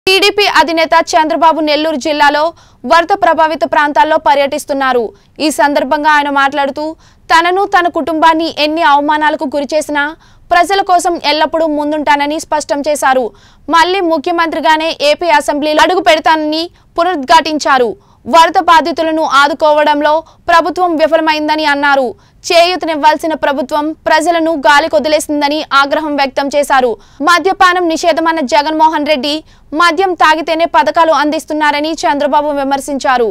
TDP అధినేత చంద్రబాబు నెల్లూరు జిల్లాలో వరద ప్రభావిత ప్రాంతాల్లో పర్యటిస్తున్నారు ఈ సందర్భంగా ఆయన మాట్లాడుతూ తనను తన కుటుంబాన్ని ఎన్ని అవమానాలకు గురిచేసినా ప్రజల కోసం ఎల్లప్పుడూ ముందుంటానని స్పష్టం చేశారు మళ్లీ ముఖ్యమంత్రిగానే ఏపీ అసెంబ్లీలో అడుగు పెడతానని పునరుద్ఘాటించారు వరద బాధితులను ఆదుకోవడంలో ప్రభుత్వం విఫలమైందని అన్నారు చేయూతనివ్వాల్సిన ప్రభుత్వం ప్రజలను గాలి కొదిలేసిందని ఆగ్రహం వ్యక్తం చేశారు మద్యపానం నిషేధమన్న జగన్మోహన్ రెడ్డి మద్యం తాగితేనే పథకాలు అందిస్తున్నారని చంద్రబాబు విమర్శించారు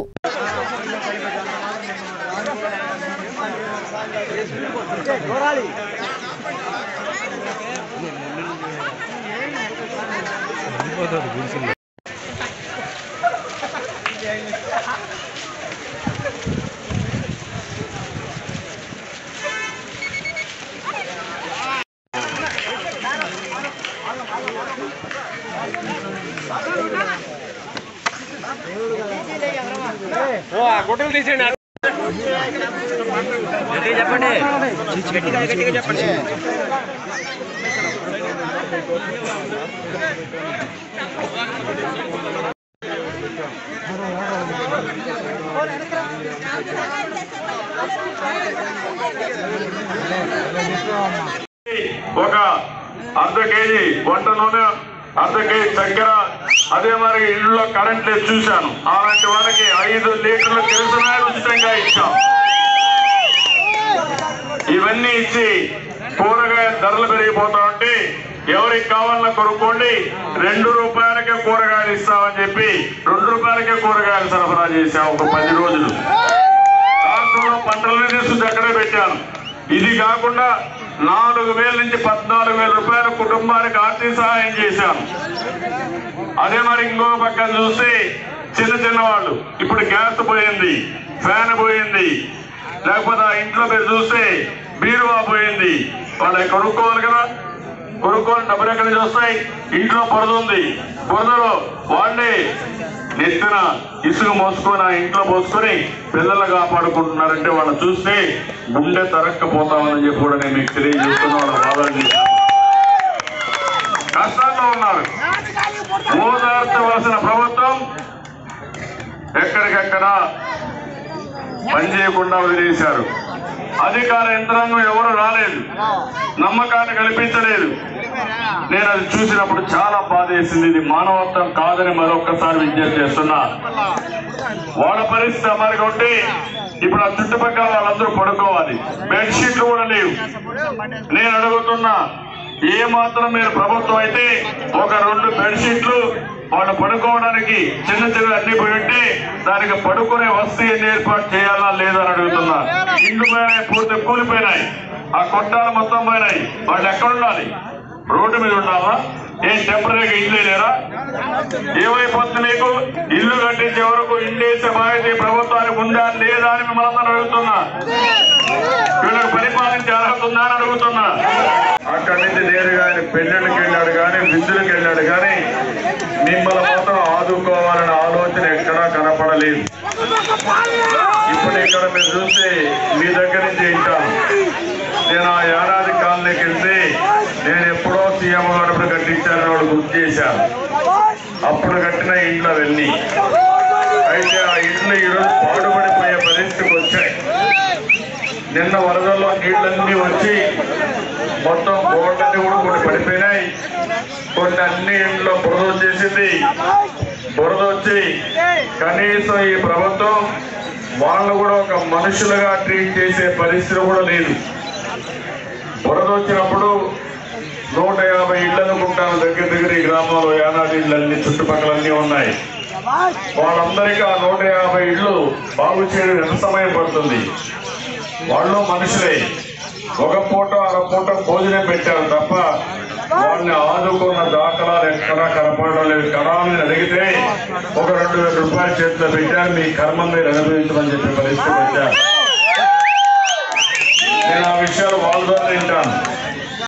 ఓ ఆ గుట్టలు తీసేయండి గట్టిగా చెప్పండి గట్టిగా గట్టిగా చెప్పండి ఒక అర్ధ కేజీ వంట నూనె అర్ధ కేజీ చక్కెర అదే మరి ఇళ్ళలో కరెంట్ లేదు చూశాను అలాంటి వారికి ఐదు లీటర్ల కిరసనాయలు ఉచితంగా ఇచ్చాం ఇవన్నీ ఇచ్చి కూరగాయ ధరలు పెరిగిపోతా ఉంటే ఎవరికి కావాలన్నా కొనుక్కోండి రెండు రూపాయలకే కూరగాయలు ఇస్తామని చెప్పి రెండు రూపాయలకే కూరగాయలు సరఫరా చేశాం ఒక పది రోజులు రాష్ట్రంలో పంటలన్నీ తీసుకొచ్చి అక్కడే పెట్టాను ఇది కాకుండా నాలుగు వేల నుంచి పద్నాలుగు వేల రూపాయల కుటుంబానికి ఆర్థిక సహాయం చేశాను అదే మరి ఇంకో పక్కన చూస్తే చిన్న చిన్న వాళ్ళు ఇప్పుడు గ్యాస్ పోయింది ఫ్యాన్ పోయింది లేకపోతే ఆ ఇంట్లో మీరు చూస్తే బీరువా పోయింది వాళ్ళకి కొనుక్కోవాలి కదా కొనుక్కోవాలి డబ్బులు ఎక్కడి నుంచి వస్తాయి ఇంట్లో బురద ఉంది బురదలో వాళ్ళే నెత్తిన ఇసుక మోసుకొని ఆ ఇంట్లో మోసుకొని పిల్లలు కాపాడుకుంటున్నారంటే వాళ్ళని చూస్తే గుండె తరక్కపోతామని చెప్పి కూడా నేను మీకు తెలియజేస్తున్నా వాళ్ళ బాధలు కష్టాల్లో ఉన్నారు ఓదార్చవలసిన ప్రభుత్వం ఎక్కడికెక్కడ పనిచేయకుండా వదిలేశారు అధికార యంత్రాంగం ఎవరు రాలేదు నమ్మకాన్ని కల్పించలేదు నేను అది చూసినప్పుడు చాలా బాధ వేసింది ఇది మానవత్వం కాదని మరొక్కసారి విజ్ఞప్తి చేస్తున్నా వాళ్ళ పరిస్థితి అమరిగా ఉంటే ఇప్పుడు ఆ చుట్టుపక్కల వాళ్ళందరూ పడుకోవాలి బెడ్షీట్లు కూడా లేవు నేను అడుగుతున్నా ఏ మాత్రం మీరు ప్రభుత్వం అయితే ఒక రెండు బెడ్షీట్లు వాళ్ళు పడుకోవడానికి చిన్న చిన్న అన్ని పోయి ఉంటే దానికి పడుకునే వస్తువు ఏర్పాటు చేయాలా లేదా అని అడుగుతున్నా ఇండ్లు పోయినాయి పూర్తి కూలిపోయినాయి ఆ కొట్టాలు మొత్తం పోయినాయి వాళ్ళు ఎక్కడ ఉండాలి రోడ్డు మీద ఉండాలా ఏం టెంపరీగా ఇల్లు లేరా ఏమైపోతుంది మీకు ఇల్లు కట్టించే వరకు ఇల్లు వేసే బాధ్యత ఈ ప్రభుత్వానికి ఉందా లేదా అని మిమ్మల్ని అందరూ అడుగుతున్నా వీళ్ళకి పరిపాలించే అర్హత ఉందా అని అడుగుతున్నా అక్కడి నుంచి నేరుగా ఆయన పెళ్ళిళ్ళకి వెళ్ళాడు కానీ విద్యులకు వెళ్ళాడు కానీ మిమ్మల్ని మాత్రం ఆదుకోవాలనే ఆలోచన ఎక్కడా కనపడలేదు ఇప్పుడు ఇక్కడ మీరు చూస్తే మీ దగ్గర నుంచి వింటాను నేను ఆ ఏడాది కాలనీకి వెళ్తే నేను ఎప్పుడో సీఎం గారు కట్టించాను వాడు గుర్తు చేశాను అప్పుడు కట్టిన ఇండ్లు అవన్నీ అయితే ఆ ఇండ్లు ఈరోజు పాడుపడిపోయే పరిస్థితికి వచ్చాయి నిన్న వరదల్లో నీళ్ళన్నీ వచ్చి మొత్తం గోడలన్నీ కూడా కొన్ని పడిపోయినాయి కొన్ని అన్ని ఇంట్లో బురద వచ్చేసింది బురద వచ్చి కనీసం ఈ ప్రభుత్వం వాళ్ళు కూడా ఒక మనుషులుగా ట్రీట్ చేసే పరిస్థితి కూడా లేదు బురద వచ్చినప్పుడు నూట యాభై ఇళ్ళు అనుకుంటాను దగ్గర దగ్గర ఈ గ్రామంలో యానాది ఇళ్ళు అన్ని చుట్టుపక్కల అన్ని ఉన్నాయి వాళ్ళందరికీ ఆ నూట యాభై ఇళ్ళు బాగు చేయడం ఎంత సమయం పడుతుంది వాళ్ళు మనుషులే ఒక పూట అర పూట భోజనం పెట్టారు తప్ప వాళ్ళని ఆదుకున్న దాఖలాలు ఎక్కడా కనపడడం లేదు కణాలని అడిగితే ఒక రెండు వేల రూపాయలు చేతిలో పెట్టారు మీ కర్మ మీరు అనుభవించమని చెప్పి పరిస్థితి వచ్చారు నేను ఆ విషయాలు వాళ్ళ ద్వారా వింటాను